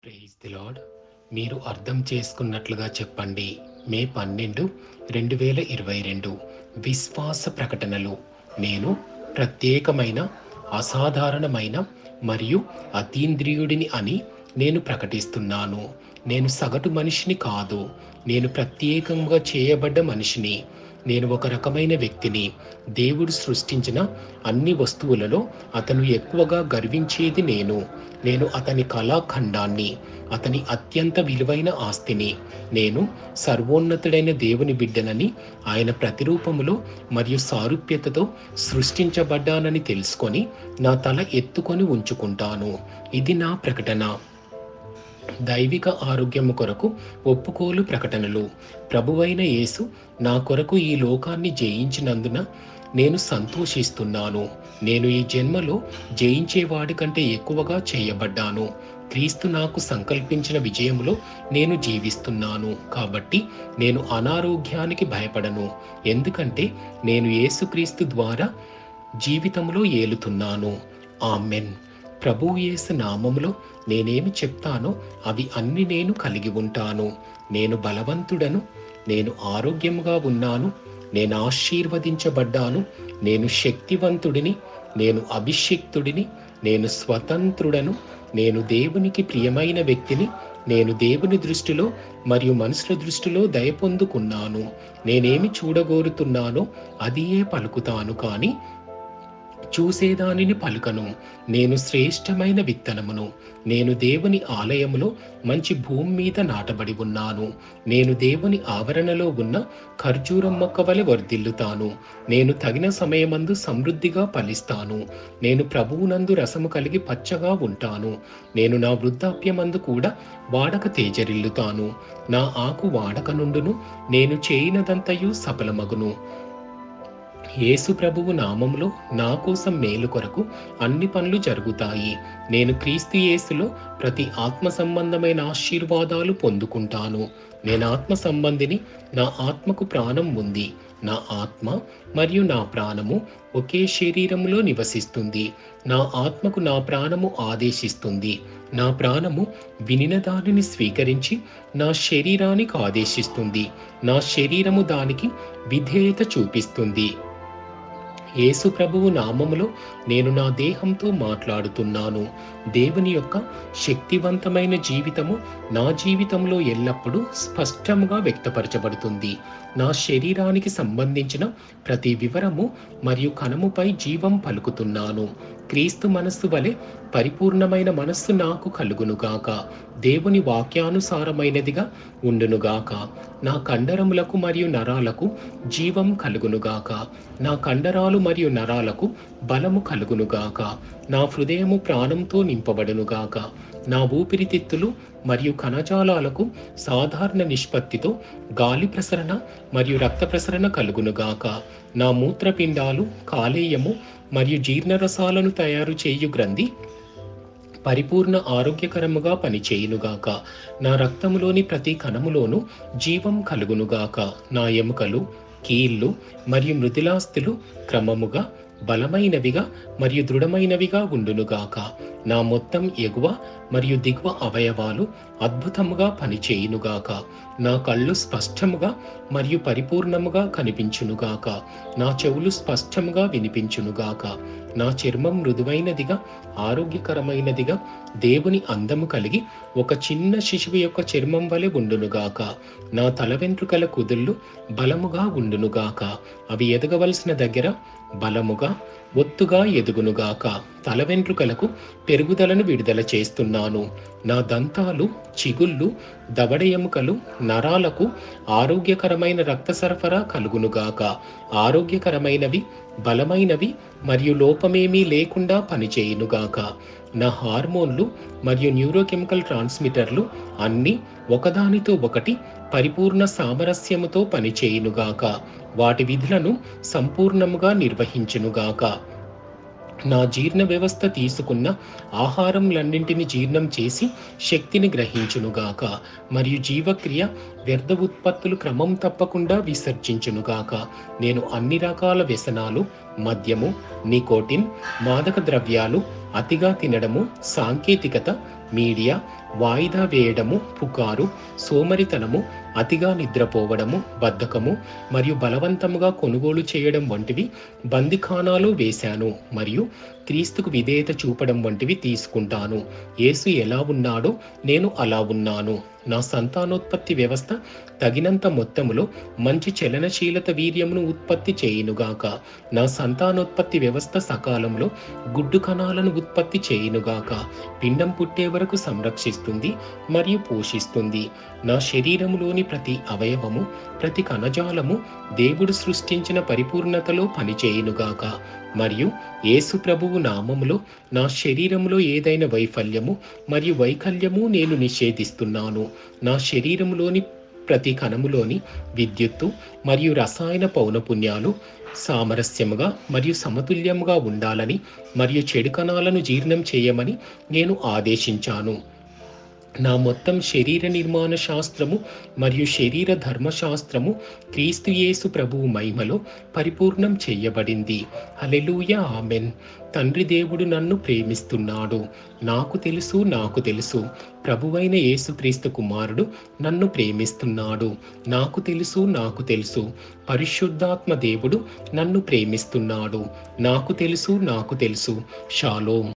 praise the lord మీరు అర్థం చేసుకున్నట్లుగా చెప్పండి మే పన్నెండు రెండు వేల ఇరవై రెండు విశ్వాస ప్రకటనలు నేను ప్రత్యేకమైన అసాధారణమైన మరియు అతీంద్రియుడిని అని నేను ప్రకటిస్తున్నాను నేను సగటు మనిషిని కాదు నేను ప్రత్యేకంగా చేయబడ్డ మనిషిని నేను ఒక రకమైన వ్యక్తిని దేవుడు సృష్టించిన అన్ని వస్తువులలో అతను ఎక్కువగా గర్వించేది నేను నేను అతని కళాఖండాన్ని అతని అత్యంత విలువైన ఆస్తిని నేను సర్వోన్నతుడైన దేవుని బిడ్డనని ఆయన ప్రతిరూపములో మరియు సారూప్యతతో సృష్టించబడ్డానని తెలుసుకొని నా తల ఎత్తుకొని ఉంచుకుంటాను ఇది నా ప్రకటన దైవిక ఆరోగ్యము కొరకు ఒప్పుకోలు ప్రకటనలు ప్రభువైన యేసు నా కొరకు ఈ లోకాన్ని జయించినందున నేను సంతోషిస్తున్నాను నేను ఈ జన్మలో జయించేవాడి కంటే ఎక్కువగా చేయబడ్డాను క్రీస్తు నాకు సంకల్పించిన విజయములో నేను జీవిస్తున్నాను కాబట్టి నేను అనారోగ్యానికి భయపడను ఎందుకంటే నేను యేసుక్రీస్తు ద్వారా జీవితంలో ఏలుతున్నాను ఆమెన్ ప్రభు యేసు నామములో నేనేమి చెప్తానో అవి అన్ని నేను కలిగి ఉంటాను నేను బలవంతుడను నేను ఆరోగ్యముగా ఉన్నాను నేను ఆశీర్వదించబడ్డాను నేను శక్తివంతుడిని నేను అభిషిక్తుడిని నేను స్వతంత్రుడను నేను దేవునికి ప్రియమైన వ్యక్తిని నేను దేవుని దృష్టిలో మరియు మనుషుల దృష్టిలో దయ పొందుకున్నాను నేనేమి చూడగోరుతున్నానో అదియే పలుకుతాను కానీ చూసేదానిని పలుకను నేను శ్రేష్టమైన విత్తనమును నేను దేవుని ఆలయములో మంచి భూమి మీద నాటబడి ఉన్నాను నేను దేవుని ఆవరణలో ఉన్న ఖర్జూరం మొక్క వలె వర్ధిల్లుతాను నేను తగిన సమయమందు సమృద్ధిగా ఫలిస్తాను నేను ప్రభువునందు రసము కలిగి పచ్చగా ఉంటాను నేను నా వృద్ధాప్యమందు కూడా వాడక తేజరిల్లుతాను నా ఆకు వాడక నుండును నేను చేయనదంతయు సఫలమగును యేసు ప్రభువు నామములో నా కోసం మేలు కొరకు అన్ని పనులు జరుగుతాయి నేను క్రీస్తు యేసులో ప్రతి ఆత్మ సంబంధమైన ఆశీర్వాదాలు పొందుకుంటాను నేను ఆత్మ సంబంధిని నా ఆత్మకు ప్రాణం ఉంది నా ఆత్మ మరియు నా ప్రాణము ఒకే శరీరములో నివసిస్తుంది నా ఆత్మకు నా ప్రాణము ఆదేశిస్తుంది నా ప్రాణము వినిన దానిని స్వీకరించి నా శరీరానికి ఆదేశిస్తుంది నా శరీరము దానికి విధేయత చూపిస్తుంది యేసు ప్రభువు నామములో నేను నా దేహంతో మాట్లాడుతున్నాను దేవుని యొక్క శక్తివంతమైన జీవితము నా జీవితంలో ఎల్లప్పుడూ స్పష్టంగా వ్యక్తపరచబడుతుంది నా శరీరానికి సంబంధించిన ప్రతి వివరము మరియు కణముపై జీవం పలుకుతున్నాను క్రీస్తు మనస్సు వలె పరిపూర్ణమైన మనస్సు నాకు కలుగునుగాక దేవుని వాక్యానుసారమైనదిగా ఉండునుగాక నా కండరములకు మరియు నరాలకు జీవం కలుగునుగాక నా కండరాలు మరియు నరాలకు బలము కలుగునుగాక నా హృదయము ప్రాణంతో నింపబడునుగాక నా ఊపిరితిత్తులు మరియు కణజాలాలకు సాధారణ నిష్పత్తితో గాలి ప్రసరణ మరియు రక్త ప్రసరణ కలుగునుగాక నా మూత్రపిండాలు కాలేయము మరియు జీర్ణరసాలను తయారు చేయు గ్రంథి పరిపూర్ణ ఆరోగ్యకరముగా పనిచేయునుగాక నా రక్తములోని ప్రతి కణములోను జీవం కలుగునుగాక నా ఎముకలు కీళ్ళు మరియు మృదులాస్తులు క్రమముగా బలమైనవిగా మరియు దృఢమైనవిగా ఉండునుగాక నా మొత్తం ఎగువ మరియు దిగువ అవయవాలు అద్భుతముగా పనిచేయునుగాక నా కళ్ళు స్పష్టముగా మరియు పరిపూర్ణముగా కనిపించునుగాక నా చెవులు స్పష్టముగా వినిపించునుగాక నా చర్మం మృదువైనదిగా ఆరోగ్యకరమైనదిగా దేవుని అందము కలిగి ఒక చిన్న శిశువు యొక్క చర్మం వలె ఉండునుగాక నా తల వెంట్రుకల కుదుళ్ళు బలముగా ఉండునుగాక అవి ఎదగవలసిన దగ్గర బలముగా ఒత్తుగా ఎదుగునుగాక తల వెంట్రుకలకు పెరుగుదలను విడుదల చేస్తున్నాను నా దంతాలు చిగుళ్ళు దవడ ఎముకలు నరాలకు ఆరోగ్యకరమైన రక్త సరఫరా కలుగునుగాక ఆరోగ్యకరమైనవి బలమైనవి మరియు లోపమేమీ లేకుండా పనిచేయునుగాక నా హార్మోన్లు మరియు న్యూరోకెమికల్ ట్రాన్స్మిటర్లు అన్నీ ఒకదానితో ఒకటి పరిపూర్ణ సామరస్యముతో పనిచేయునుగాక వాటి విధులను సంపూర్ణముగా నిర్వహించునుగాక నా జీర్ణ వ్యవస్థ తీసుకున్న ఆహారంలన్నింటిని జీర్ణం చేసి శక్తిని గ్రహించునుగాక మరియు జీవక్రియ వ్యర్థ ఉత్పత్తులు క్రమం తప్పకుండా విసర్జించునుగాక నేను అన్ని రకాల వ్యసనాలు మద్యము నికోటిన్ మాదక ద్రవ్యాలు అతిగా తినడము సాంకేతికత మీడియా వాయిదా వేయడము పుకారు సోమరితనము అతిగా నిద్రపోవడము బద్ధకము మరియు బలవంతముగా కొనుగోలు చేయడం వంటివి బందిఖానాలో వేశాను మరియు క్రీస్తుకు విధేయత చూపడం వంటివి తీసుకుంటాను యేసు ఎలా ఉన్నాడో నేను అలా ఉన్నాను నా సంతానోత్పత్తి వ్యవస్థ తగినంత మొత్తములో మంచి చలనశీలత వీర్యమును ఉత్పత్తి చేయునుగాక నా సంతానోత్పత్తి వ్యవస్థ సకాలంలో గుడ్డు కణాలను ఉత్పత్తి చేయునుగాక పిండం పుట్టే వరకు సంరక్షిస్తుంది మరియు పోషిస్తుంది నా శరీరములోని ప్రతి అవయవము ప్రతి కణజాలము దేవుడు సృష్టించిన పరిపూర్ణతలో పనిచేయునుగాక మరియు యేసు ప్రభువు నామములో నా శరీరములో ఏదైన వైఫల్యము మరియు వైకల్యము నేను నిషేధిస్తున్నాను నా శరీరములోని ప్రతి కణములోని విద్యుత్తు మరియు రసాయన పౌనపుణ్యాలు సామరస్యముగా మరియు సమతుల్యముగా ఉండాలని మరియు చెడు కణాలను జీర్ణం చేయమని నేను ఆదేశించాను నా మొత్తం శరీర నిర్మాణ శాస్త్రము మరియు శరీర ధర్మశాస్త్రము క్రీస్తు యేసు ప్రభువు మహిమలో పరిపూర్ణం చేయబడింది హలెలూయ ఆమెన్ తండ్రి దేవుడు నన్ను ప్రేమిస్తున్నాడు నాకు తెలుసు నాకు తెలుసు ప్రభువైన యేసుక్రీస్తు కుమారుడు నన్ను ప్రేమిస్తున్నాడు నాకు తెలుసు నాకు తెలుసు పరిశుద్ధాత్మ దేవుడు నన్ను ప్రేమిస్తున్నాడు నాకు తెలుసు నాకు తెలుసు షాలోం